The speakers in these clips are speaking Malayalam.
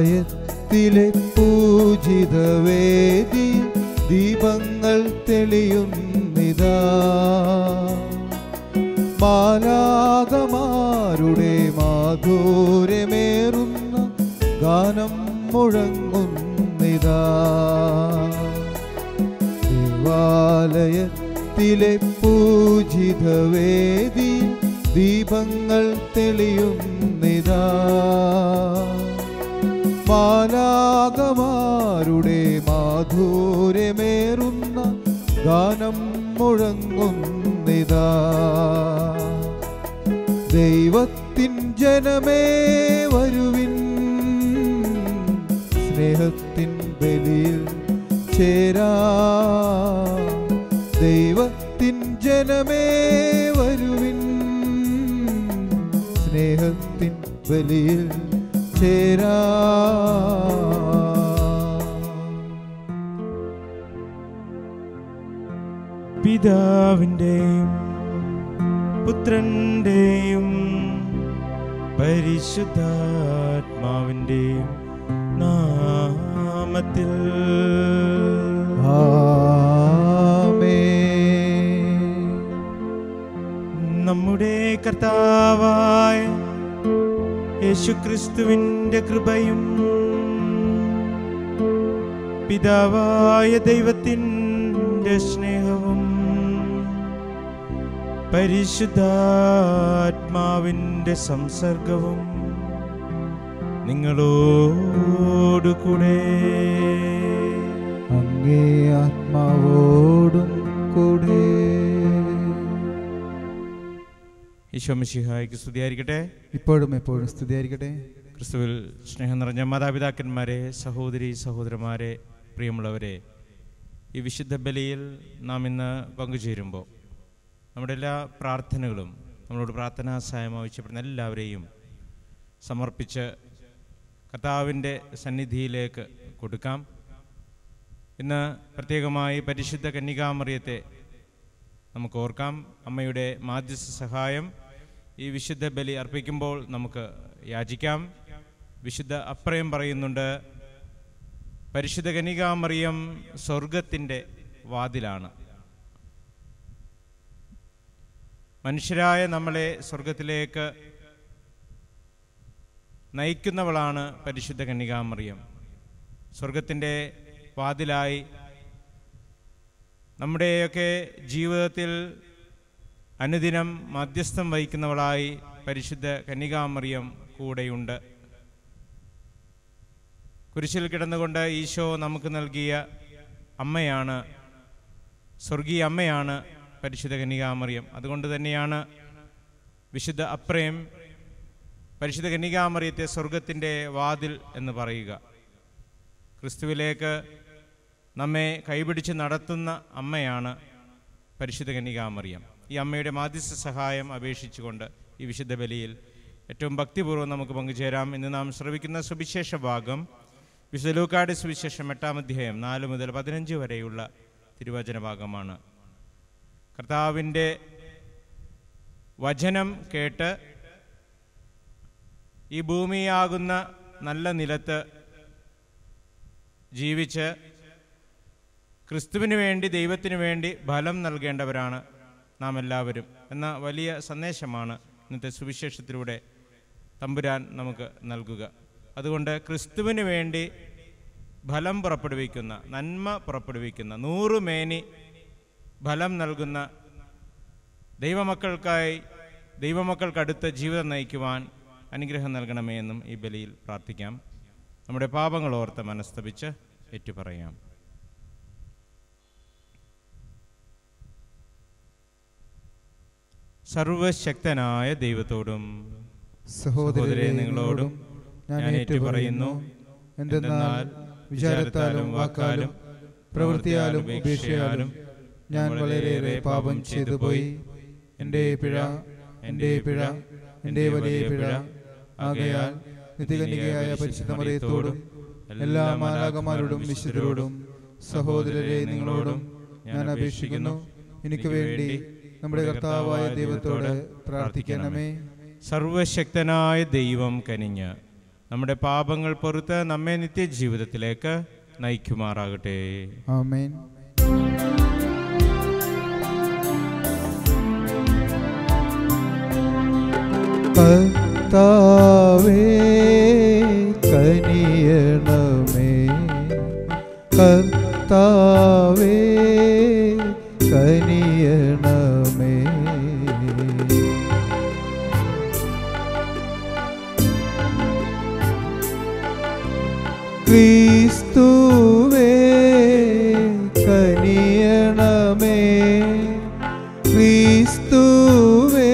ദൈവാലയത്തിലെ പൂജിതവേദി ദീപങ്ങൾ തെളിയുന്നിതാ മാലാകമാരുടെ മാധുര്യമേറുന്ന ഗാനം മുഴങ്ങുന്നിതാ ദേവാലയത്തിലെ പൂജിതവേദി ദീപങ്ങൾ തെളിയുന്നിതാ മാലാകമാരുടെ മാധുര്യമേറുന്ന ഗാനം മുഴങ്ങുന്നിതാ ദൈവത്തിൻ ജനമേ വരുവിൻ സ്നേഹത്തിൻ ബലിയിൽ ചേരാ ദൈവത്തിൻ ജനമേ വരുവിൻ സ്നേഹത്തിൻ ബലിയിൽ ചേരാ പിതാവിൻ്റെയും പുത്രൻ്റെയും പരിശുദ്ധാത്മാവിൻ്റെയും നാമത്തിൽ ആമേൻ നമ്മുടെ കർത്താവായ യേശുക്രിസ്തുവിൻ്റെ കൃപയും പിതാവായ ദൈവത്തിൻ്റെ സ്നേഹവും പരിശുദ്ധാത്മാവിൻ്റെ സംസർഗവും നിങ്ങളോടുകൂടെ അങ്ങേ ആത്മാവോടും കൂടെ ഈശോമിശിഹായ്ക്ക് സ്തുതിയായിരിക്കട്ടെ ഇപ്പോഴും എപ്പോഴും സ്തുതിയായിരിക്കട്ടെ ക്രിസ്തുവിൽ സ്നേഹം നിറഞ്ഞ മാതാപിതാക്കന്മാരെ സഹോദരി സഹോദരന്മാരെ പ്രിയമുള്ളവരെ ഈ വിശുദ്ധ ബലിയിൽ നാം ഇന്ന് പങ്കുചേരുമ്പോൾ നമ്മുടെ എല്ലാ പ്രാർത്ഥനകളും നമ്മളോട് പ്രാർത്ഥനാ സഹായം ആവശ്യപ്പെടുന്ന എല്ലാവരെയും സമർപ്പിച്ച് കർത്താവിൻ്റെ സന്നിധിയിലേക്ക് കൊടുക്കാം ഇന്ന് പ്രത്യേകമായി പരിശുദ്ധ കന്യകാമറിയത്തെ നമുക്ക് ഓർക്കാം അമ്മയുടെ മാധ്യസ്ഥ സഹായം ഈ വിശുദ്ധ ബലി അർപ്പിക്കുമ്പോൾ നമുക്ക് യാചിക്കാം വിശുദ്ധ അപ്രയം പറയുന്നുണ്ട് പരിശുദ്ധ കനികാമറിയം സ്വർഗത്തിൻ്റെ വാതിലാണ് മനുഷ്യരായ നമ്മളെ സ്വർഗത്തിലേക്ക് നയിക്കുന്നവളാണ് പരിശുദ്ധ കന്യകാമറിയം സ്വർഗത്തിൻ്റെ വാതിലായി നമ്മുടെയൊക്കെ ജീവിതത്തിൽ അനുദിനം മധ്യസ്ഥം വഹിക്കുന്നവളായി പരിശുദ്ധ കന്യകാമറിയം കൂടെയുണ്ട് കുരിശിൽ കിടന്നുകൊണ്ട് ഈശോ നമുക്ക് നൽകിയ അമ്മയാണ് സ്വർഗീയ അമ്മയാണ് പരിശുദ്ധ കന്യകാമറിയം അതുകൊണ്ട് തന്നെയാണ് വിശുദ്ധ അപ്രയം പരിശുദ്ധ കന്യകാമറിയത്തെ സ്വർഗത്തിൻ്റെ വാതിൽ എന്ന് പറയുക ക്രിസ്തുവിലേക്ക് നമ്മെ കൈപിടിച്ച് നടത്തുന്ന അമ്മയാണ് പരിശുദ്ധ കന്യകാമറിയം ഈ അമ്മയുടെ മാധ്യസ്ഥ സഹായം അപേക്ഷിച്ചുകൊണ്ട് ഈ വിശുദ്ധ ബലിയിൽ ഏറ്റവും ഭക്തിപൂർവ്വം നമുക്ക് പങ്കുചേരാം ഇന്ന് നാം ശ്രവിക്കുന്ന സുവിശേഷ ഭാഗം വിശുദ്ധ ലൂക്കാട് സുവിശേഷം എട്ടാം അധ്യായം നാല് മുതൽ പതിനഞ്ച് വരെയുള്ള തിരുവചന ഭാഗമാണ് കർത്താവിൻ്റെ വചനം കേട്ട് ഈ ഭൂമിയാകുന്ന നല്ല നിലത്ത് ജീവിച്ച് ക്രിസ്തുവിന് വേണ്ടി ദൈവത്തിന് വേണ്ടി ഫലം നൽകേണ്ടവരാണ് നാം എല്ലാവരും എന്ന വലിയ സന്ദേശമാണ് ഇന്നത്തെ സുവിശേഷത്തിലൂടെ തമ്പുരാൻ നമുക്ക് നൽകുക അതുകൊണ്ട് ക്രിസ്തുവിന് വേണ്ടി ഫലം പുറപ്പെടുവിക്കുന്ന നന്മ പുറപ്പെടുവിക്കുന്ന നൂറുമേനി ഫലം നൽകുന്ന ദൈവമക്കൾക്കായി ദൈവമക്കൾക്കടുത്ത് ജീവിതം നയിക്കുവാൻ അനുഗ്രഹം നൽകണമേ എന്നും ഈ ബലിയിൽ പ്രാർത്ഥിക്കാം നമ്മുടെ പാപങ്ങൾ ഓർത്ത് മനസ്തപിച്ച് ഏറ്റുപറയാം സർവശക്തനായ ദൈവത്തോടും സഹോദരരെ നിങ്ങളോടും ഞാൻ ഏറ്റുപറയുന്നു എന്തെന്നാൽ വിചാരത്താലും വാക്കാലും പ്രവൃത്തിയാലും ഉപേക്ഷയാലും ഞാൻ വളരെയേറെ പാപം ചെയ്തു പോയി എൻ്റെ പിഴ എൻ്റെ പിഴ എൻ്റെ വലിയ പിഴ ആകയാൽ നിത്യകന്യകയായ പരിശുദ്ധമറിയത്തോടും എല്ലാ മാലാകമാരോടും വിശുദ്ധരോടും സഹോദരരെ നിങ്ങളോടും ഞാൻ അപേക്ഷിക്കുന്നു എനിക്ക് വേണ്ടി നമ്മുടെ കർത്താവായ ദൈവത്തോട് പ്രാർത്ഥിക്കണമേ സർവശക്തനായ ദൈവം കനിഞ്ഞ് നമ്മുടെ പാപങ്ങൾ പൊറുത്ത് നമ്മെ നിത്യജീവിതത്തിലേക്ക് നയിക്കുമാറാകട്ടെ ആമേൻ കർത്താവേ കനിയണമേ കർത്താവേ കനിയണമേ ക്രിസ്തുവേ കനിയണമേ ക്രിസ്തുവേ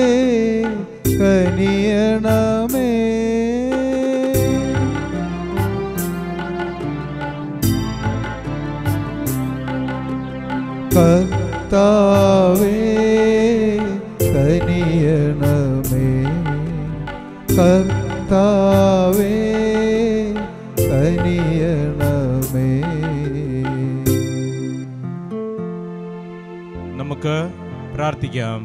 കനിയണമേ കർത്താവേ കനിയണമേ കർത്താവേ കനിയണമേ നമുക്ക് പ്രാർത്ഥിക്കാം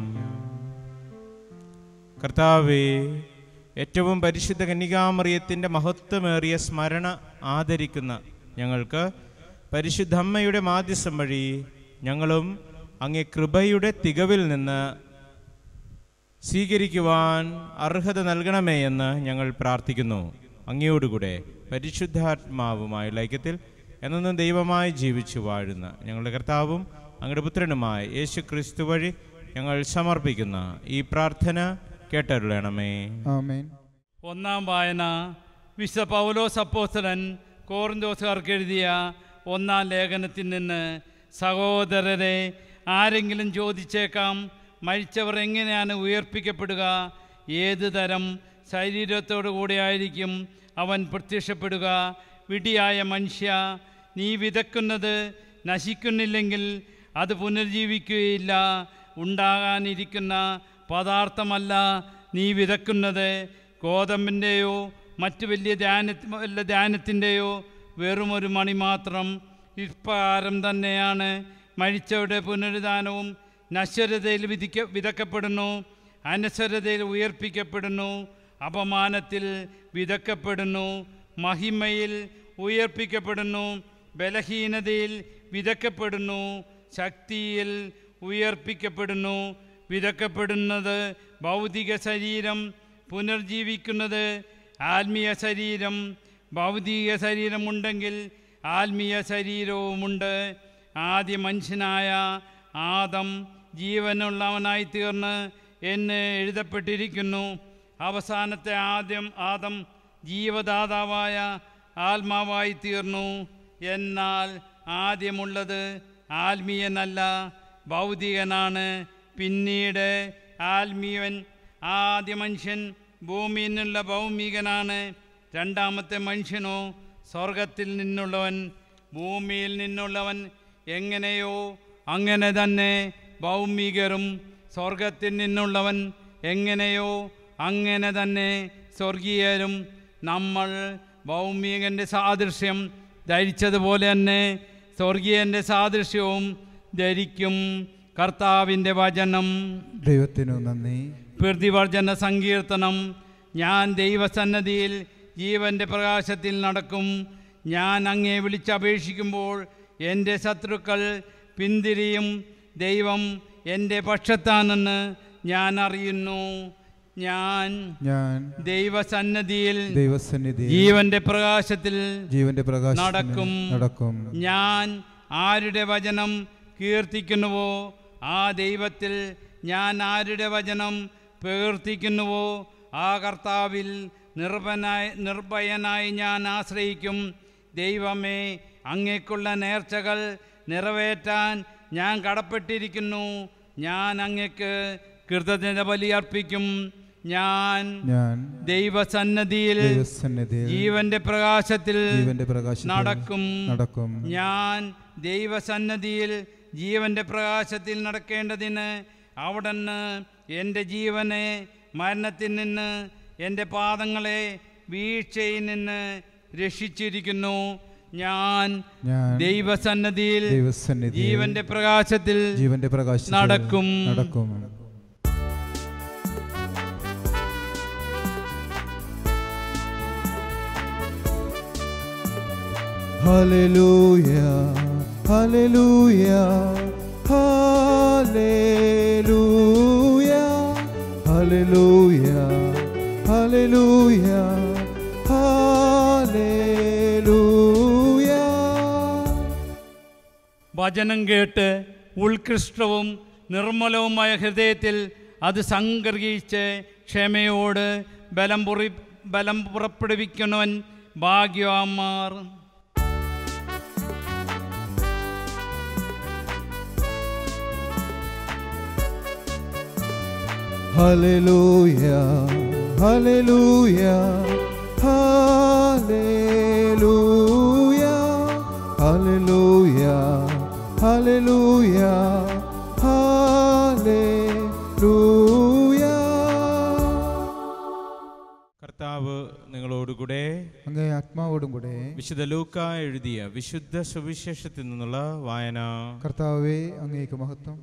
കർത്താവേ ഏറ്റവും പരിശുദ്ധ കന്യകാമറിയത്തിൻ്റെ മഹത്വമേറിയ സ്മരണ ആദരിക്കുന്ന ഞങ്ങൾക്ക് പരിശുദ്ധ അമ്മയുടെ മാധ്യസ്ഥം വഴി ഞങ്ങളും അങ്ങേ കൃപയുടെ തികവിൽ നിന്ന് സ്വീകരിക്കുവാൻ അർഹത നൽകണമേ എന്ന് ഞങ്ങൾ പ്രാർത്ഥിക്കുന്നു അങ്ങയോടുകൂടെ പരിശുദ്ധാത്മാവുമായുള്ള ഐക്യത്തിൽ എന്നും ദൈവമായി ജീവിച്ചു വാഴുന്ന ഞങ്ങളുടെ കർത്താവും അങ്ങയുടെ പുത്രനുമായ യേശു ക്രിസ്തു വഴി ഞങ്ങൾ സമർപ്പിക്കുന്ന ഈ പ്രാർത്ഥന കേട്ടരുളണമേ ആമേൻ ഒന്നാം വായന വിശുദ്ധ പൗലോസ് അപ്പോസ്തലൻ കോറിന്തോസുകാർക്ക് എഴുതിയ ഒന്നാം ലേഖനത്തിൽ നിന്ന് സഹോദരരെ ആരെങ്കിലും ചോദിച്ചേക്കാം മരിച്ചവർ എങ്ങനെയാണ് ഉയർപ്പിക്കപ്പെടുക ഏത് തരം ശരീരത്തോടു കൂടെ ആയിരിക്കും അവൻ പ്രത്യക്ഷപ്പെടുക വിടിയായ മനുഷ്യ നീ വിതക്കുന്നത് നശിക്കുന്നില്ലെങ്കിൽ അത് പുനർജീവിക്കുകയില്ല ഉണ്ടാകാനിരിക്കുന്ന പദാർത്ഥമല്ല നീ വിതക്കുന്നത് ഗോതമ്പിൻ്റെയോ മറ്റു വലിയ ധ്യാന വല്ല ധ്യാനത്തിൻ്റെയോ വെറുമൊരു മണി മാത്രം ഇപ്രകാരം തന്നെയാണ് മരിച്ചവരുടെ പുനരുദ്ധാനവും നശ്വരതയിൽ വിധിക്ക വിതക്കപ്പെടുന്നു അനശ്വരതയിൽ ഉയർപ്പിക്കപ്പെടുന്നു അപമാനത്തിൽ വിതക്കപ്പെടുന്നു മഹിമയിൽ ഉയർപ്പിക്കപ്പെടുന്നു ബലഹീനതയിൽ വിതക്കപ്പെടുന്നു ശക്തിയിൽ ഉയർപ്പിക്കപ്പെടുന്നു വിതക്കപ്പെടുന്നത് ഭൗതിക ശരീരം പുനർജീവിക്കുന്നത് ആത്മീയ ശരീരം ഭൗതിക ശരീരമുണ്ടെങ്കിൽ ആത്മീയ ശരീരവുമുണ്ട് ആദ്യ മനുഷ്യനായ ആദം ജീവനുള്ളവനായി തീർന്ന് എന്ന് എഴുതപ്പെട്ടിരിക്കുന്നു അവസാനത്തെ ആദ്യം ആദം ജീവദാതാവായ ആത്മാവായി തീർന്നു എന്നാൽ ആദ്യമുള്ളത് ആത്മീയനല്ല ഭൗതികനാണ് പിന്നീട് ആത്മീയൻ ആദ്യ മനുഷ്യൻ ഭൂമിയിൽ നിന്നുള്ള ഭൗമികനാണ് രണ്ടാമത്തെ മനുഷ്യനോ സ്വർഗത്തിൽ നിന്നുള്ളവൻ ഭൂമിയിൽ നിന്നുള്ളവൻ എങ്ങനെയോ അങ്ങനെ തന്നെ ഭൗമികരും സ്വർഗത്തിൽ നിന്നുള്ളവൻ എങ്ങനെയോ അങ്ങനെ തന്നെ സ്വർഗീയരും നമ്മൾ ഭൗമികൻ്റെ സാദൃശ്യം ധരിച്ചതുപോലെ തന്നെ സ്വർഗീയൻ്റെ സാദൃശ്യവും ധരിക്കും കർത്താവിൻ്റെ വചനം ദൈവത്തിനു നന്ദി പ്രതിവർജന സങ്കീർത്തനം ഞാൻ ദൈവസന്നദ്ധിയിൽ ജീവൻ്റെ പ്രകാശത്തിൽ നടക്കും ഞാൻ അങ്ങേ വിളിച്ചപേക്ഷിക്കുമ്പോൾ എൻ്റെ ശത്രുക്കൾ പിന്തിരിയും ദൈവം എൻ്റെ പക്ഷത്താണെന്ന് ഞാൻ അറിയുന്നു ഞാൻ ഞാൻ ദൈവസന്നദ്ധിയിൽ ദൈവസന്നിധി ജീവന്റെ പ്രകാശത്തിൽ ജീവന്റെ പ്രകാശം നടക്കും. നടക്കും ഞാൻ ആരുടെ വചനം കീർത്തിക്കുന്നുവോ ആ ദൈവത്തിൽ ഞാൻ ആരുടെ വചനം പ്രകീർത്തിക്കുന്നുവോ ആ കർത്താവിൽ നിർഭനായി നിർഭയനായി ഞാൻ ആശ്രയിക്കും ദൈവമേ അങ്ങേക്കുള്ള നേർച്ചകൾ നിറവേറ്റാൻ ഞാൻ കടപ്പെട്ടിരിക്കുന്നു ഞാൻ അങ്ങക്ക് കൃതജ്ഞത ബലിയർപ്പിക്കും ഞാൻ ഞാൻ ദൈവസന്നദ്ധിയിൽ ദൈവസന്നിധി ജീവന്റെ പ്രകാശത്തിൽ ജീവന്റെ പ്രകാശം നടക്കും നടക്കും ഞാൻ ദൈവസന്നദ്ധിയിൽ ജീവന്റെ പ്രകാശത്തിൽ നടക്കേണ്ടതിന് അവിടുന്ന് എൻ്റെ ജീവനെ മരണത്തിൽ നിന്ന് എൻ്റെ പാദങ്ങളെ വീഴ്ചയിൽ നിന്ന് രക്ഷിച്ചിരിക്കുന്നു ഞാൻ ഞാൻ ദൈവസന്നദ്ധിയിൽ ദൈവസന്നിധി ജീവന്റെ പ്രകാശത്തിൽ ജീവന്റെ പ്രകാശം നടക്കും. നടക്കും hallelujah hallelujah hallelujah hallelujah hallelujah hallelujah വചനം കേട്ട് ഉത്കൃഷ്ടവും നിർമ്മലവുമായ ഹൃദയത്തിൽ അത് സംഗ്രഹിച്ച് ക്ഷമയോട് ബലം പുറി ബലം പുറപ്പെടുവിക്കുന്നവൻ ഭാഗ്യവാന്മാർ hallelujah hallelujah hallelujah hallelujah hallelujah hallelujah കർത്താവ് നിങ്ങളോടുകൂടെ അങ്ങേ ആത്മാവോടും കൂടെ വിശുദ്ധ ലൂക്ക എഴുതിയ വിശുദ്ധ സുവിശേഷത്തിൽ നിന്നുള്ള വായന കർത്താവേ അങ്ങേക്ക് മഹത്വം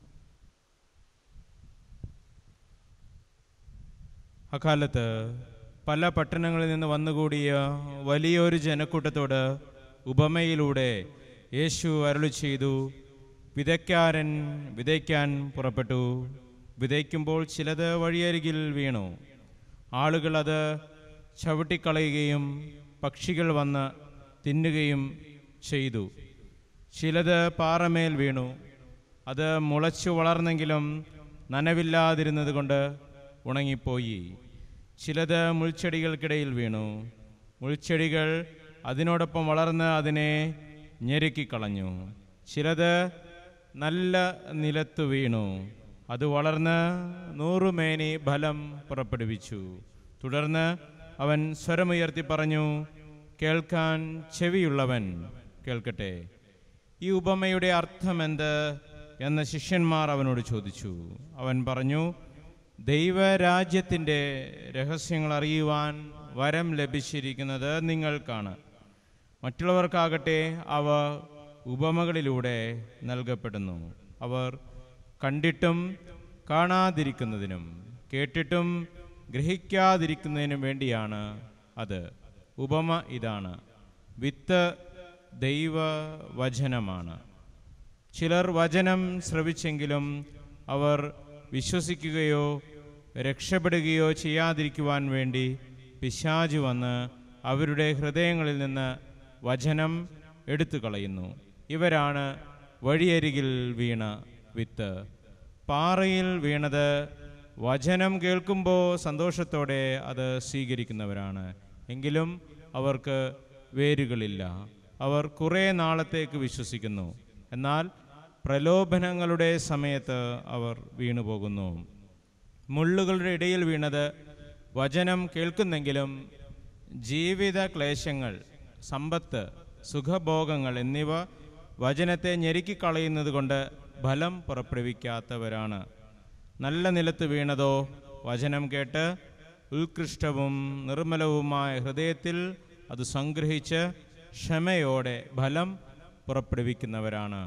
അക്കാലത്ത് പല പട്ടണങ്ങളിൽ നിന്ന് വന്നുകൂടിയ വലിയൊരു ജനക്കൂട്ടത്തോട് ഉപമയിലൂടെ യേശു അരുളി ചെയ്തു വിതയ്ക്കാരൻ വിതയ്ക്കാൻ പുറപ്പെട്ടു വിതയ്ക്കുമ്പോൾ ചിലത് വഴിയരികിൽ വീണു ആളുകൾ അത് ചവിട്ടിക്കളയുകയും പക്ഷികൾ വന്ന് തിന്നുകയും ചെയ്തു ചിലത് പാറമേൽ വീണു അത് മുളച്ചു വളർന്നെങ്കിലും നനവില്ലാതിരുന്നത് കൊണ്ട് ഉണങ്ങിപ്പോയി ചിലത് മുൾച്ചെടികൾക്കിടയിൽ വീണു മുൾച്ചെടികൾ അതിനോടൊപ്പം വളർന്ന് അതിനെ ഞെരുക്കിക്കളഞ്ഞു ചിലത് നല്ല നിലത്തു വീണു അത് വളർന്ന് നൂറുമേനി ഫലം പുറപ്പെടുവിച്ചു തുടർന്ന് അവൻ സ്വരമുയർത്തി പറഞ്ഞു കേൾക്കാൻ ചെവിയുള്ളവൻ കേൾക്കട്ടെ ഈ ഉപമയുടെ അർത്ഥമെന്ത് എന്ന് ശിഷ്യന്മാർ അവനോട് ചോദിച്ചു അവൻ പറഞ്ഞു ദൈവരാജ്യത്തിൻ്റെ രഹസ്യങ്ങൾ അറിയുവാൻ വരം ലഭിച്ചിരിക്കുന്നത് നിങ്ങൾക്കാണ് മറ്റുള്ളവർക്കാകട്ടെ അവ ഉപമകളിലൂടെ നൽകപ്പെടുന്നു അവർ കണ്ടിട്ടും കാണാതിരിക്കുന്നതിനും കേട്ടിട്ടും ഗ്രഹിക്കാതിരിക്കുന്നതിനും വേണ്ടിയാണ് അത് ഉപമ ഇതാണ് വിത്ത് ദൈവവചനമാണ് ചിലർ വചനം ശ്രവിച്ചെങ്കിലും അവർ വിശ്വസിക്കുകയോ രക്ഷപ്പെടുകയോ ചെയ്യാതിരിക്കുവാൻ വേണ്ടി പിശാജ് വന്ന് അവരുടെ ഹൃദയങ്ങളിൽ നിന്ന് വചനം എടുത്തു കളയുന്നു ഇവരാണ് വഴിയരികിൽ വീണ വിത്ത് പാറയിൽ വീണത് വചനം കേൾക്കുമ്പോൾ സന്തോഷത്തോടെ അത് സ്വീകരിക്കുന്നവരാണ് എങ്കിലും അവർക്ക് വേരുകളില്ല അവർ കുറേ നാളത്തേക്ക് വിശ്വസിക്കുന്നു എന്നാൽ പ്രലോഭനങ്ങളുടെ സമയത്ത് അവർ വീണുപോകുന്നു മുള്ളുകളുടെ ഇടയിൽ വീണത് വചനം കേൾക്കുന്നെങ്കിലും ജീവിത ക്ലേശങ്ങൾ സമ്പത്ത് സുഖഭോഗങ്ങൾ എന്നിവ വചനത്തെ ഞെരുക്കിക്കളയുന്നത് കൊണ്ട് ഫലം പുറപ്പെടുവിക്കാത്തവരാണ് നല്ല നിലത്ത് വീണതോ വചനം കേട്ട് ഉത്കൃഷ്ടവും നിർമ്മലവുമായ ഹൃദയത്തിൽ അത് സംഗ്രഹിച്ച് ക്ഷമയോടെ ഫലം പുറപ്പെടുവിക്കുന്നവരാണ്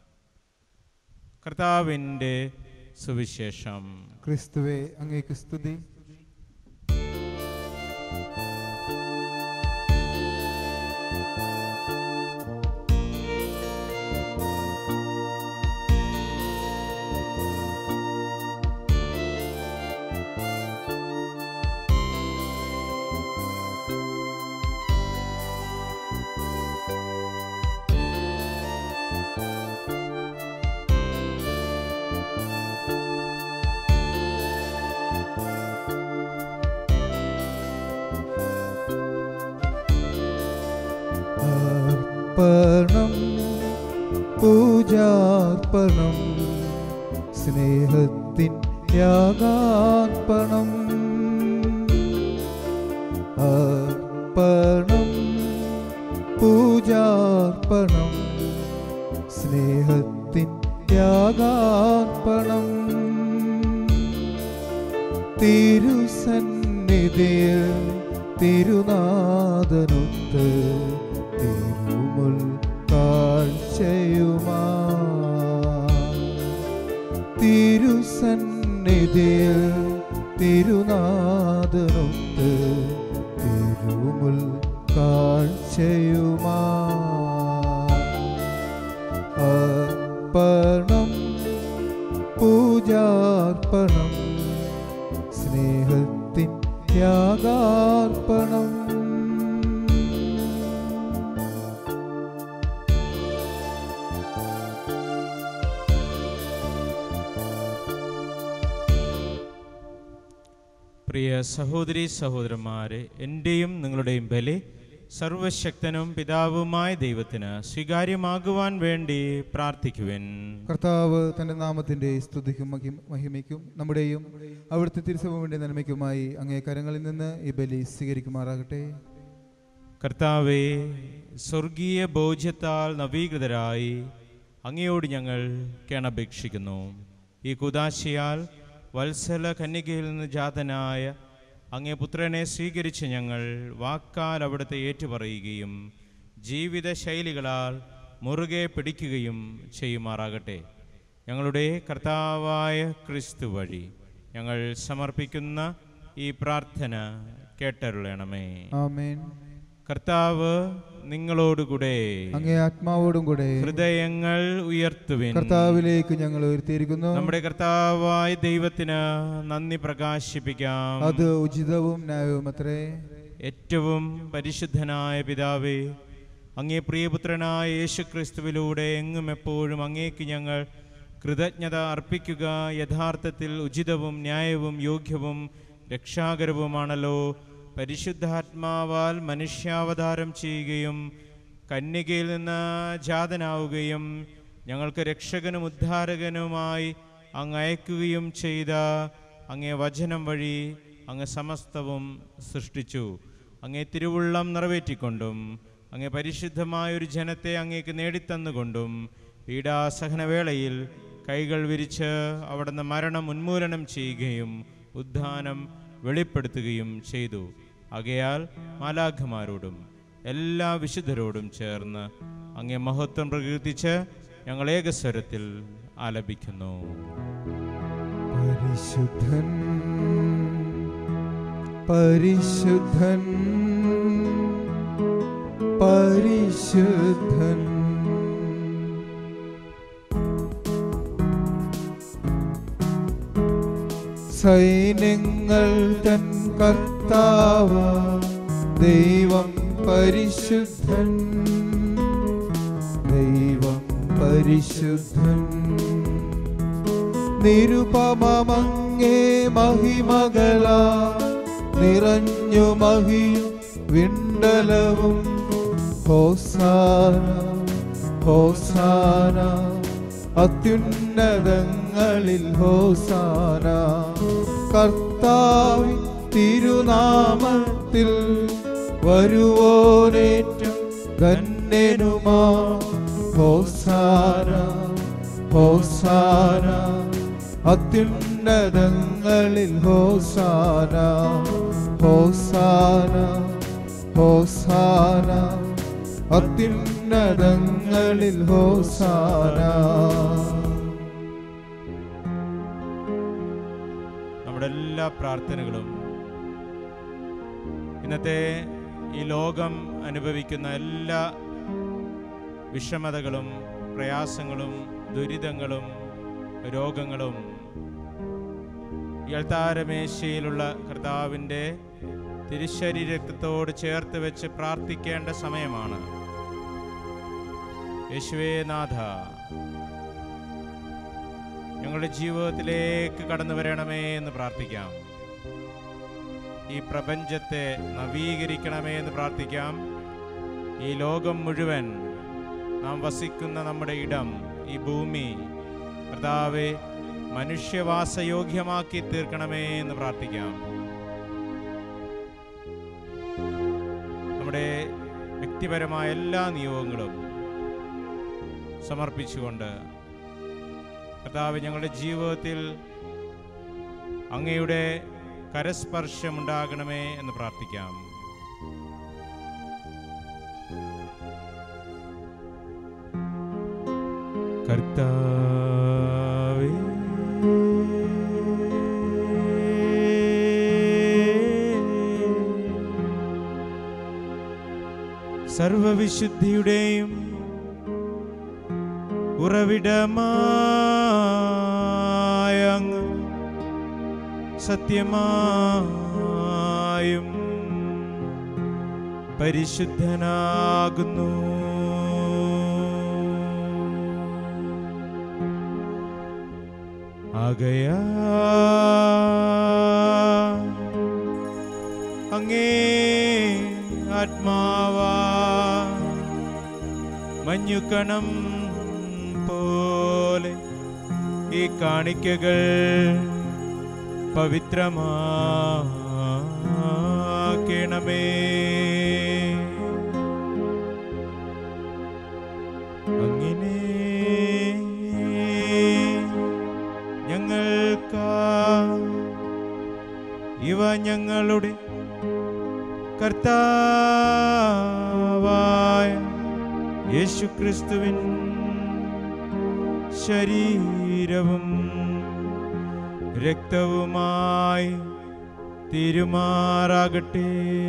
കർത്താവിൻ്റെ സുവിശേഷം ക്രിസ്തുവേ അങ്ങേക്ക് സ്തുതി അർപ്പണം പൂജാർപ്പണം സ്നേഹത്തിൻ യാഗാർപ്പണം അർപ്പണം പൂജാർപ്പണം സ്നേഹത്തിൻ യാഗാർപ്പണം തിരുസന്നിധിയിൽ തിരുനാഥനൊത്ത് തിരുമുൽ കാഴ്ചയുമാ തിരുസന്നിധിയിൽ തിരുനാഥനൊത്ത് തിരുമുൽ കാഴ്ചയുമാ അർപ്പണം പൂജാർപ്പണം സ്നേഹത്തിൻ ത്യാഗാർപ്പണം പ്രിയ സഹോദരി സഹോദരന്മാരെ എൻ്റെയും നിങ്ങളുടെയും ബലി സർവശക്തനും പിതാവുമായ ദൈവത്തിന് സ്വീകാര്യമാകുവാൻ വേണ്ടി പ്രാർത്ഥിക്കുവിൻ കർത്താവ് തന്റെ നാമത്തിന്റെ സ്തുതിക്കും മഹിം- മഹിമയ്ക്കും നമ്മുടെയും അവിടുത്തെ തിരുസഭയുടെ നന്മയ്ക്കുമായി അങ്ങേ കരങ്ങളിൽ നിന്ന് ഈ ബലി സ്വീകരിക്കുമാറാകട്ടെ കർത്താവെ സ്വർഗീയ ബോധ്യത്താൽ നവീകൃതരായി അങ്ങയോട് ഞങ്ങൾ കേണപേക്ഷിക്കുന്നു ഈ കുദാശിയാൽ വത്സല കന്യകയിൽ നിന്ന് ജാതനായ അങ്ങേ പുത്രനെ സ്വീകരിച്ച് ഞങ്ങൾ വാക്കാൽ അവിടുത്തെ ഏറ്റുപറയുകയും ജീവിത ശൈലികളാൽ മുറുകെ പിടിക്കുകയും ചെയ്യുമാറാകട്ടെ ഞങ്ങളുടെ കർത്താവായ ക്രിസ്തു വഴി ഞങ്ങൾ സമർപ്പിക്കുന്ന ഈ പ്രാർത്ഥന കേട്ടരുളണമേ ആമേൻ കർത്താവ് നിങ്ങളോടുകൂടെ അങ്ങേ ആത്മാവോടും കൂടെ ഹൃദയങ്ങൾ ഉയർത്തുവിൻ കർത്താവിലേക്ക് ഞങ്ങൾ ഉയർത്തിയിരിക്കുന്നു നമ്മുടെ കർത്താവായ ദൈവത്തിന് നന്ദി പ്രകാശിപ്പിക്കാം അത് ഉചിതവും ന്യായവും അത്രേ ഏറ്റവും പരിശുദ്ധനായ പിതാവേ അങ്ങേ പ്രിയപുത്രനായ യേശുക്രിസ്തുവിലൂടെ എങ്ങും എപ്പോഴും അങ്ങേക്ക് ഞങ്ങൾ കൃതജ്ഞത അർപ്പിക്കുക യഥാർത്ഥത്തിൽ ഉചിതവും ന്യായവും യോഗ്യവും രക്ഷാകരവുമാണല്ലോ പരിശുദ്ധാത്മാവാൽ മനുഷ്യാവതാരം ചെയ്യുകയും കന്യകയിൽ നിന്ന് ജാതനാവുകയും ഞങ്ങൾക്ക് രക്ഷകനും ഉദ്ധാരകനുമായി അങ്ങ് അയക്കുകയും ചെയ്ത അങ്ങേ വചനം വഴി അങ്ങ് സമസ്തവും സൃഷ്ടിച്ചു അങ്ങേ തിരുവുള്ളം നിറവേറ്റിക്കൊണ്ടും അങ്ങേ പരിശുദ്ധമായ ഒരു ജനത്തെ അങ്ങേക്ക് നേടിത്തന്നുകൊണ്ടും പീഡാസഹനവേളയിൽ കൈകൾ വിരിച്ച് അവിടുന്ന് മരണം ഉന്മൂലനം ചെയ്യുകയും ഉദ്ധാനം വെളിപ്പെടുത്തുകയും ചെയ്തു ആകയാൽ മാലാഖമാരോടും എല്ലാ വിശുദ്ധരോടും ചേർന്ന് അങ്ങേ മഹത്വം പ്രകീർത്തിച്ച് ഞങ്ങൾ ഏകസ്വരത്തിൽ ആലപിക്കുന്നു പരിശുദ്ധൻ പരിശുദ്ധൻ പരിശുദ്ധൻ സൈന്യങ്ങൾ തൻ കർത്താവ ദൈവം പരിശുദ്ധൻ ദൈവം പരിശുദ്ധൻ നിരുപമങ്ങേ മഹിമകള നിറഞ്ഞു മഹിയും വിണ്ടലവും ഹോസാന ഹോസാന അത്യുന്നതങ്ങളിൽ ഹോസാന കർത്താവിൻ തിരുനാമത്തിൽ വരുവോനേറ്റം ധന്യനുമാ ഹോസാന ഹോസാന അത്യുന്നതങ്ങളിൽ ഹോസാന ഹോസാന ഹോസാന അത്യുന്നതങ്ങളിൽ ഹോസാന നമ്മുടെ എല്ലാ പ്രാർത്ഥനകളും ഇന്നത്തെ ഈ ലോകം അനുഭവിക്കുന്ന എല്ലാ വിഷമതകളും പ്രയാസങ്ങളും ദുരിതങ്ങളും രോഗങ്ങളും ഈ അൾത്താരമേശയിലുള്ള കർത്താവിൻ്റെ തിരുശരീരത്തോട് ചേർത്ത് വെച്ച് പ്രാർത്ഥിക്കേണ്ട സമയമാണ് യേശുവേ നാഥ ഞങ്ങളുടെ ജീവിതത്തിലേക്ക് കടന്നു വരണമേ എന്ന് പ്രാർത്ഥിക്കാം ഈ പ്രപഞ്ചത്തെ നവീകരിക്കണമേ എന്ന് പ്രാർത്ഥിക്കാം ഈ ലോകം മുഴുവൻ നാം വസിക്കുന്ന നമ്മുടെ ഇടം ഈ ഭൂമി കർത്താവെ മനുഷ്യവാസയോഗ്യമാക്കി തീർക്കണമേ എന്ന് പ്രാർത്ഥിക്കാം നമ്മുടെ വ്യക്തിപരമായ എല്ലാ നിയോഗങ്ങളും സമർപ്പിച്ചുകൊണ്ട് കർത്താവ് ഞങ്ങളുടെ ജീവിതത്തിൽ അങ്ങയുടെ കരസ്പർശമുണ്ടാകണമേ എന്ന് പ്രാർത്ഥിക്കാം കർത്താവേ സർവവിശുദ്ധിയുടെയും ഉറവിടമായ അങ്ങ് സത്യമായും പരിശുദ്ധനാകുന്നു ആകയാ അങ്ങേ ആത്മാവാ മഞ്ഞുകണം പോലെ ഈ കാണിക്കകൾ പവിത്രമാക്കണമേ അങ്ങനെ ഞങ്ങൾക്കാ ഇവ ഞങ്ങളുടെ കർത്താവായ യേശുക്രിസ്തുവിൻ ശരീരവും രക്തവുമായി തിരുമാറാകട്ടെ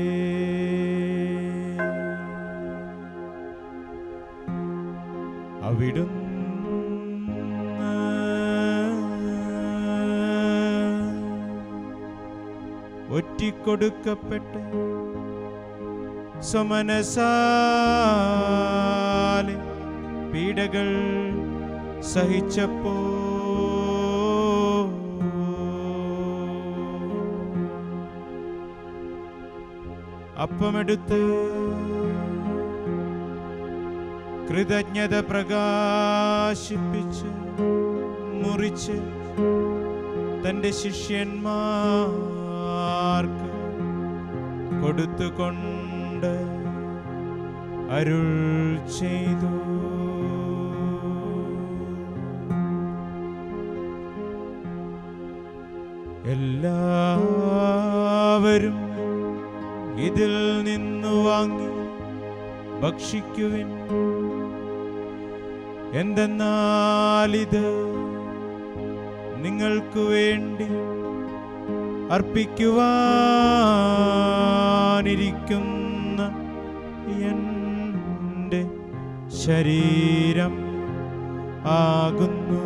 അവിടുന്ന് ഒറ്റിക്കൊടുക്കപ്പെട്ട് സമനസാലെ പീഡകൾ സഹിച്ചപ്പോ അപ്പമെടുത്ത് കൃതജ്ഞത പ്രകാശിപ്പിച്ച് മുറിച്ച് തൻ്റെ ശിഷ്യന്മാർക്ക് കൊടുത്തുകൊണ്ട് അരുൾ ചെയ്തു എല്ലാവരും ഇതിൽ നിന്നു വാങ്ങി ഭക്ഷിക്കുവിൻ എന്തെന്നാലിത് നിങ്ങൾക്കു വേണ്ടി അർപ്പിക്കുവാനിരിക്കുന്ന എൻ്റെ ശരീരം ആകുന്നു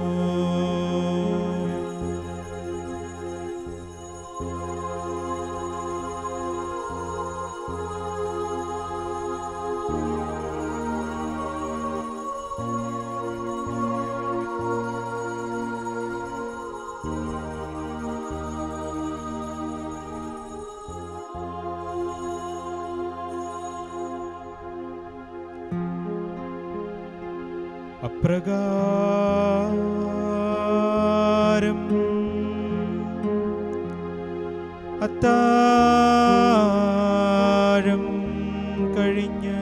അപ്രകാരം അത്താഴം കഴിഞ്ഞ്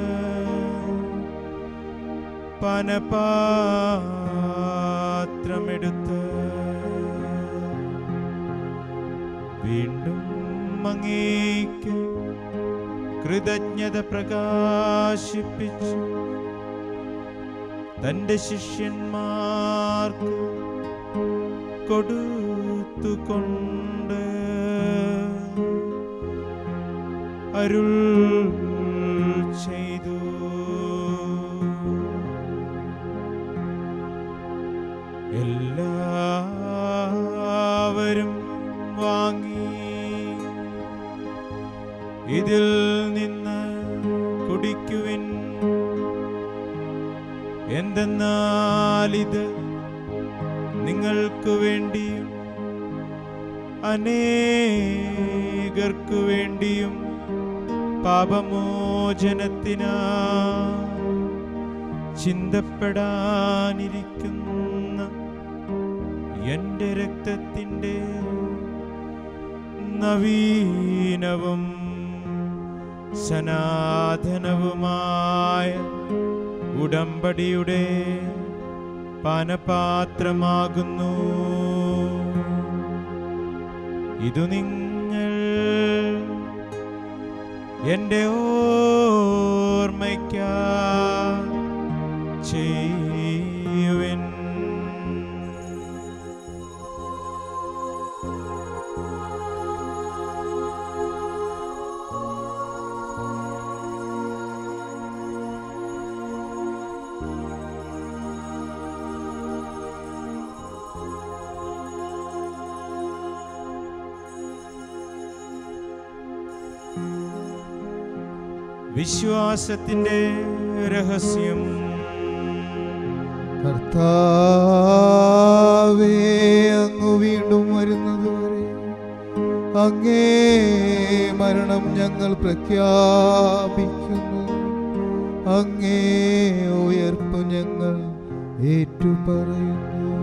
പനപാത്രമെടുത്ത് വീണ്ടും അങ്ങേക്ക് കൃതജ്ഞത പ്രകാശിപ്പിച്ചു തന്റെ ശിഷ്യന്മാർക്ക് കൊടുത്തുകൊണ്ട് അരുൾ ചെയ്തു എല്ലാവരും വാങ്ങി ഇതിൽ നിന്ന് കുടിക്കുവിൻ എന്തെന്നാലിത് നിങ്ങൾക്ക് വേണ്ടിയും അനേകർക്കു വേണ്ടിയും പാപമോചനത്തിനാ ചിന്തപ്പെടാനിരിക്കുന്ന എൻ്റെ രക്തത്തിൻ്റെ നവീനവും സനാതനവുമായ ഉടമ്പടിയുടെ പാനപാത്രമാകുന്നു ഇതു നിങ്ങൾ എൻ്റെ ഓർമ്മയ്ക്ക ചെയ്യുവിൻ വിശ്വാസത്തിന്റെ രഹസ്യം കർത്താവേ അങ്ങ് വീണ്ടും വരുന്നതുവരെ അങ്ങേ മരണം ഞങ്ങൾ പ്രഖ്യാപിക്കുന്നു അങ്ങേ ഉയർപ്പ് ഞങ്ങൾ ഏറ്റുപറയുന്നു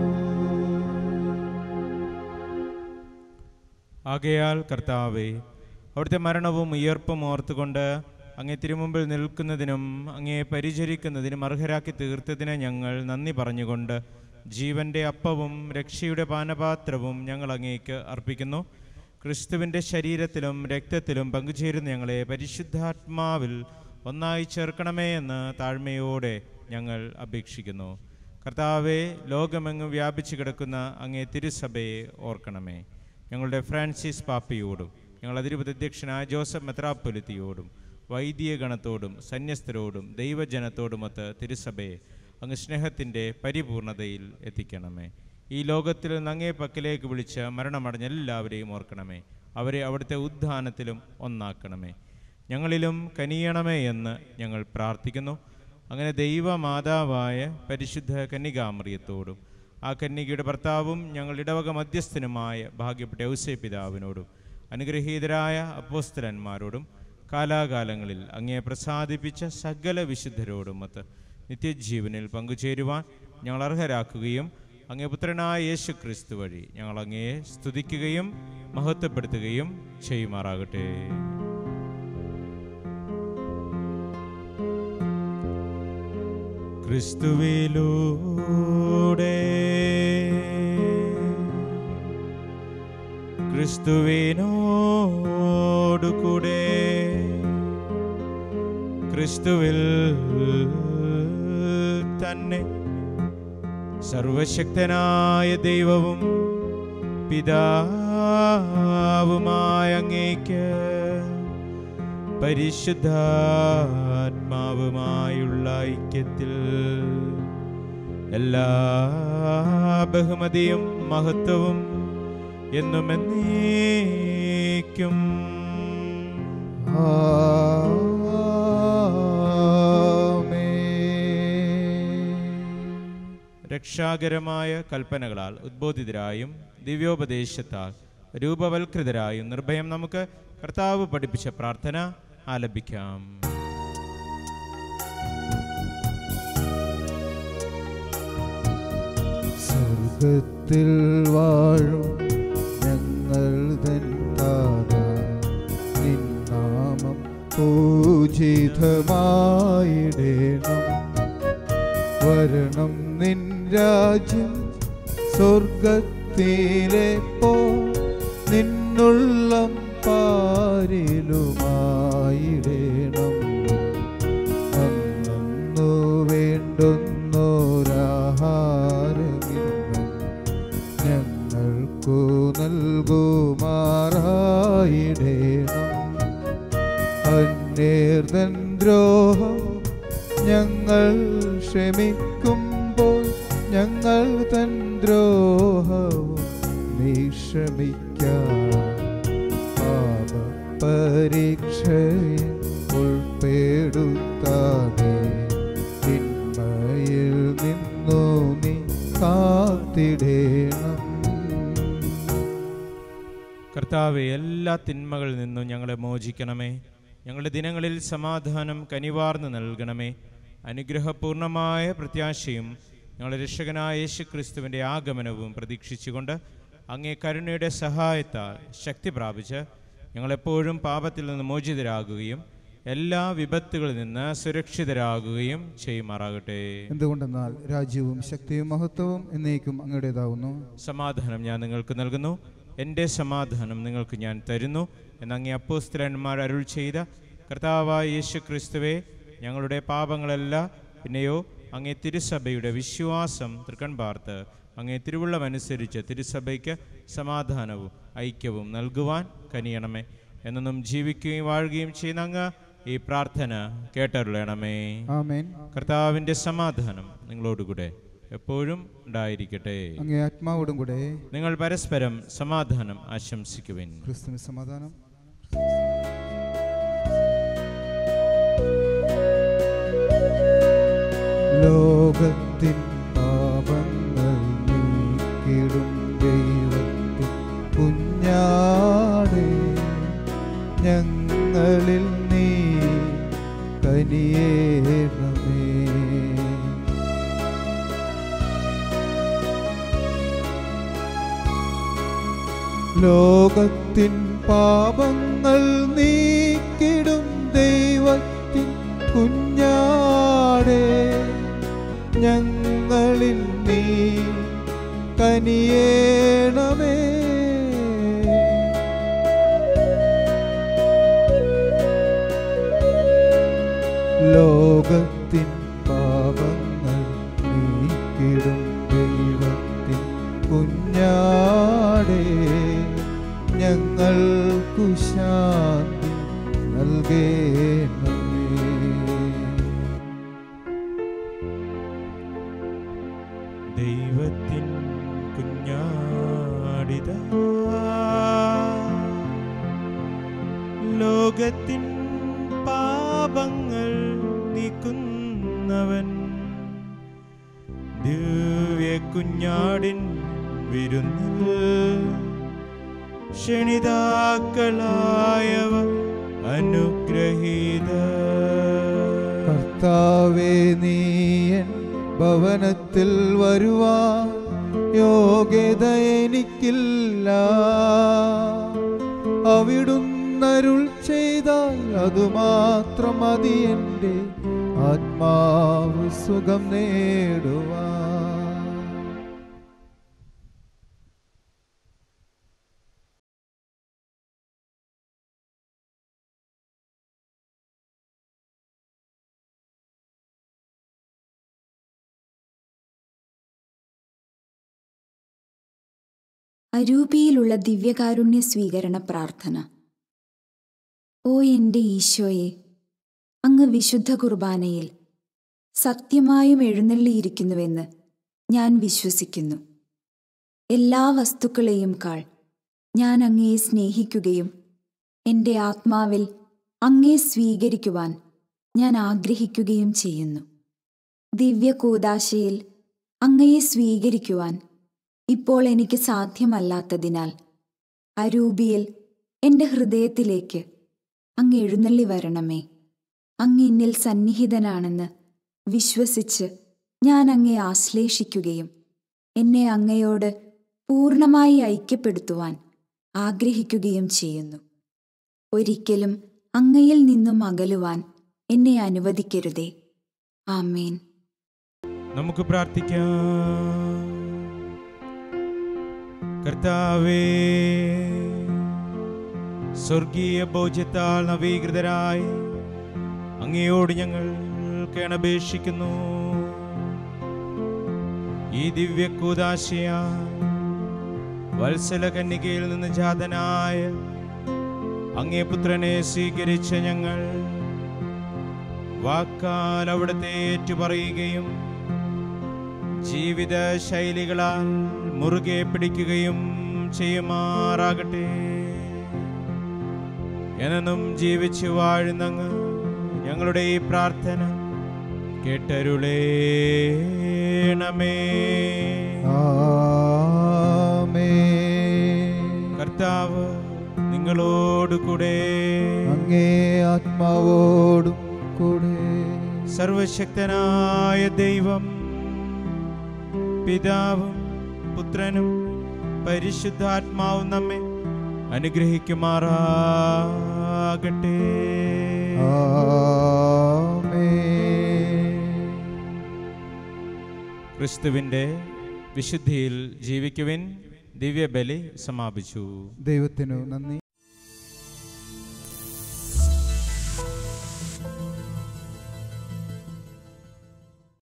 ആകയാൽ കർത്താവേ അവിടുത്തെ മരണവും ഉയർപ്പും ഓർത്തുകൊണ്ട് അങ്ങേ തിരുമുമ്പിൽ നിൽക്കുന്നതിനും അങ്ങേ പരിചരിക്കുന്നതിനും അർഹരാക്കി തീർത്തതിന് ഞങ്ങൾ നന്ദി പറഞ്ഞുകൊണ്ട് ജീവന്റെ അപ്പവും രക്ഷയുടെ പാനപാത്രവും ഞങ്ങൾ അങ്ങേക്ക് അർപ്പിക്കുന്നു ക്രിസ്തുവിൻ്റെ ശരീരത്തിലും രക്തത്തിലും പങ്കുചേരുന്ന ഞങ്ങളെ പരിശുദ്ധാത്മാവിൽ ഒന്നായി ചേർക്കണമേ എന്ന് താഴ്മയോടെ ഞങ്ങൾ അപേക്ഷിക്കുന്നു കർത്താവെ ലോകമെങ്ങും വ്യാപിച്ചു കിടക്കുന്ന അങ്ങേ തിരുസഭയെ ഓർക്കണമേ ഞങ്ങളുടെ ഫ്രാൻസിസ് പാപ്പയോടും ഞങ്ങൾ അതിരുപതധ്യക്ഷനായ ജോസഫ് മെത്രാപ്പൊലിത്തിയോടും വൈദിക ഗണത്തോടും സന്യസ്തരോടും ദൈവജനത്തോടുമൊത്ത് തിരുസഭയെ അങ്ങ് സ്നേഹത്തിൻ്റെ പരിപൂർണതയിൽ എത്തിക്കണമേ ഈ ലോകത്തിൽ നിന്ന് അങ്ങേ പക്കലേക്ക് വിളിച്ച് മരണമടഞ്ഞ എല്ലാവരെയും ഓർക്കണമേ അവരെ അവിടുത്തെ ഉദ്ധാനത്തിലും ഒന്നാക്കണമേ ഞങ്ങളിലും കനിയണമേ എന്ന് ഞങ്ങൾ പ്രാർത്ഥിക്കുന്നു അങ്ങനെ ദൈവമാതാവായ പരിശുദ്ധ കന്യകാമറിയത്തോടും ആ കന്യകയുടെ ഭർത്താവും ഞങ്ങൾ ഇടവക മധ്യസ്ഥനുമായ ഭാഗ്യപ്പെട്ട ഔസേ പിതാവിനോടും അനുഗ്രഹീതരായ അപ്പോസ്തലന്മാരോടും കാലാകാലങ്ങളിൽ അങ്ങേ പ്രസാദിപ്പിച്ച സകല വിശുദ്ധരോടുമൊത്ത് നിത്യജീവനിൽ പങ്കുചേരുവാൻ ഞങ്ങൾ അർഹരാക്കുകയും അങ്ങേ പുത്രനായ യേശു ക്രിസ്തു വഴി ഞങ്ങൾ അങ്ങയെ സ്തുതിക്കുകയും മഹത്വപ്പെടുത്തുകയും ചെയ്യുമാറാകട്ടെ ക്രിസ്തുവിലൂടെ ക്രിസ്തുവിനോടുകൂടെ ക്രിസ്തുവിൽ തന്നെ സർവശക്തനായ ദൈവവും പിതാവുമായ അങ്ങേക്ക് പരിശുദ്ധാത്മാവുമായുള്ള ഐക്യത്തിൽ എല്ലാ ബഹുമതിയും മഹത്വവും എന്നും എന്നേക്കും രക്ഷാകരമായ കൽപ്പനകളാൽ ഉദ്ബോധിതരായും ദിവ്യോപദേശത്താൽ രൂപവൽകൃതരായും നിർഭയം നമുക്ക് കർത്താവ് പഠിപ്പിച്ച പ്രാർത്ഥന ആലപിക്കാം സ്വർഗത്തിൽ വാഴും ഞങ്ങൾ തൻ താത നിന്നാമം പൂജിതമായിടേണം വരണം നിൻ രാജ്യം സ്വർഗത്തിലെ പോ നിന്നുള്ളം പാരിലുമായിടേണം അന്നു വേണ്ടുന്നോരാഹാരമിന്നും ഞങ്ങൾക്കു നൽകുമാറായിടേണം അന്യർതൻ ദ്രോഹം ഞങ്ങൾ ക്ഷമിക്കുമ്പോൾ ഞങ്ങൾ തൻ ദ്രോഹവും നീ ക്ഷമിക്കാം പാപ പരീക്ഷയിൽ ഉൾപ്പെടുത്താതെ തിന്മയിൽ നിന്നു നീ കാത്തിടേണം കർത്താവെ എല്ലാ തിന്മകളിൽ നിന്നും ഞങ്ങളെ മോചിക്കണമേ ഞങ്ങളുടെ ദിനങ്ങളിൽ സമാധാനം കനിവാർന്ന് നൽകണമേ അനുഗ്രഹപൂർണമായ പ്രത്യാശയും ഞങ്ങളുടെ രക്ഷകനായ യേശു ക്രിസ്തുവിൻ്റെ ആഗമനവും പ്രതീക്ഷിച്ചുകൊണ്ട് അങ്ങേ കരുണയുടെ സഹായത്താൽ ശക്തി പ്രാപിച്ച് ഞങ്ങളെപ്പോഴും പാപത്തിൽ നിന്ന് മോചിതരാകുകയും എല്ലാ വിപത്തുകളിൽ നിന്ന് സുരക്ഷിതരാകുകയും ചെയ്യുമാറാകട്ടെ എന്തുകൊണ്ടെന്നാൽ രാജ്യവും ശക്തിയും മഹത്വവും എന്നേക്കും അങ്ങയുടേതാവുന്നു സമാധാനം ഞാൻ നിങ്ങൾക്ക് നൽകുന്നു എൻ്റെ സമാധാനം നിങ്ങൾക്ക് ഞാൻ തരുന്നു എന്നങ്ങേ അപ്പോസ്തലന്മാർ അരുൾ ചെയ്ത കർത്താവായ യേശു ക്രിസ്തുവെ ഞങ്ങളുടെ പാപങ്ങളല്ല പിന്നെയോ അങ്ങേ തിരുസഭയുടെ വിശ്വാസം തൃക്കൺ പാർത്ത് അങ്ങേ തിരുവുള്ളമനുസരിച്ച് തിരുസഭയ്ക്ക് സമാധാനവും ഐക്യവും നൽകുവാൻ കനിയണമേ എന്നൊന്നും ജീവിക്കുകയും വാഴുകയും ചെയ്യുന്ന അങ്ങ് ഈ പ്രാർത്ഥന കേട്ടരുളണമേ ആമേൻ കർത്താവിൻ്റെ സമാധാനം നിങ്ങളോടുകൂടെ എപ്പോഴും ഉണ്ടായിരിക്കട്ടെ അങ്ങേ ആത്മാവോടും കൂടെ നിങ്ങൾ പരസ്പരം സമാധാനം ആശംസിക്കുവിൻ ക്രിസ്തുവിന് സമാധാനം ലോകത്തിൻ പാപങ്ങൾ നീക്കിടും ദൈവത്തിൻ കുഞ്ഞാടേ ഞങ്ങളിൽ നീ കനിയേണമേ ലോകത്തിൻ പാപങ്ങൾ നീക്കിടും ദൈവത്തിൻ കുഞ്ഞാടേ ഞങ്ങളിൽ നീ കനിയേണമേ ലോകത്തിൻ പാപങ്ങൾ നീക്കിടും ദൈവത്തിൻ കുഞ്ഞാടേ ഞങ്ങൾക്കു ശാന്തി നൽകേണമേ ദൈവത്തിൻ കുഞ്ഞാടിത ലോകത്തിൻ പാപങ്ങൾ നീക്കുന്നവൻ ദിവ്യ കുഞ്ഞാടിൻ വിരുന്നിൽ ക്ഷണിതാക്കളായവ അനുഗ്രഹീത കർത്താവേ നീയൻ ഭവനത്തിൽ വരുവാൻ യോഗ്യത എനിക്കില്ല അവിടുന്നരുൾ ചെയ്താൽ അതുമാത്രം മതി എൻ്റെ ആത്മാവ് സുഖം നേടുവാൻ അരൂപിയിലുള്ള ദിവ്യകാരുണ്യ സ്വീകരണ പ്രാർത്ഥന ഓ എൻ്റെ ഈശോയെ അങ്ങ് വിശുദ്ധ കുർബാനയിൽ സത്യമായും എഴുന്നള്ളിയിരിക്കുന്നുവെന്ന് ഞാൻ വിശ്വസിക്കുന്നു എല്ലാ വസ്തുക്കളെയും കാൾ ഞാൻ അങ്ങയെ സ്നേഹിക്കുകയും എൻ്റെ ആത്മാവിൽ അങ്ങയെ സ്വീകരിക്കുവാൻ ഞാൻ ആഗ്രഹിക്കുകയും ചെയ്യുന്നു ദിവ്യ കൂദാശയിൽ അങ്ങയെ സ്വീകരിക്കുവാൻ ഇപ്പോൾ എനിക്ക് സാധ്യമല്ലാത്തതിനാൽ അരൂപിയിൽ എൻ്റെ ഹൃദയത്തിലേക്ക് അങ്ങ് എഴുന്നള്ളി വരണമേ അങ്ങ് എന്നിൽ സന്നിഹിതനാണെന്ന് വിശ്വസിച്ച് ഞാൻ അങ്ങയെ ആശ്ലേഷിക്കുകയും എന്നെ അങ്ങയോട് പൂർണ്ണമായി ഐക്യപ്പെടുത്തുവാൻ ആഗ്രഹിക്കുകയും ചെയ്യുന്നു ഒരിക്കലും അങ്ങയിൽ നിന്നും അകലുവാൻ എന്നെ അനുവദിക്കരുതേ ആമേൻ നമുക്ക് പ്രാർത്ഥിക്കാം കർത്താവേ സ്വർഗീയ ബോധ്യത്താൽ നവീകൃതരായി അങ്ങയോട് ഞങ്ങൾ കേണപേക്ഷിക്കുന്നു ഈ ദിവ്യ കൂതാശയ വത്സല കന്യകയിൽ നിന്ന് ജാതനായ അങ്ങേ പുത്രനെ സ്വീകരിച്ച ഞങ്ങൾ വാക്കാൽ അവിടുത്തെ ഏറ്റുപറയുകയും ജീവിത ശൈലികളാൽ മുറുകെ പിടിക്കുകയും ചെയ്യുമാറാകട്ടെ എന്നും ജീവിച്ചു വാഴുന്നങ്ങ് ഞങ്ങളുടെ ഈ പ്രാർത്ഥന കേട്ടരുളേണമേ ആമേൻ കർത്താവ് നിങ്ങളോട് കൂടെ അങ്ങേ ആത്മാവോടും കൂടെ സർവശക്തനായ ദൈവം പിതാവും പുത്രനും പരിശുദ്ധാത്മാവും നമ്മെ അനുഗ്രഹിക്കുമാറാകട്ടെ ആമേൻ ക്രിസ്തുവിൻ്റെ വിശുദ്ധിയിൽ ജീവിക്കുവിൻ ദിവ്യബലി സമാപിച്ചു ദൈവത്തിനു നന്ദി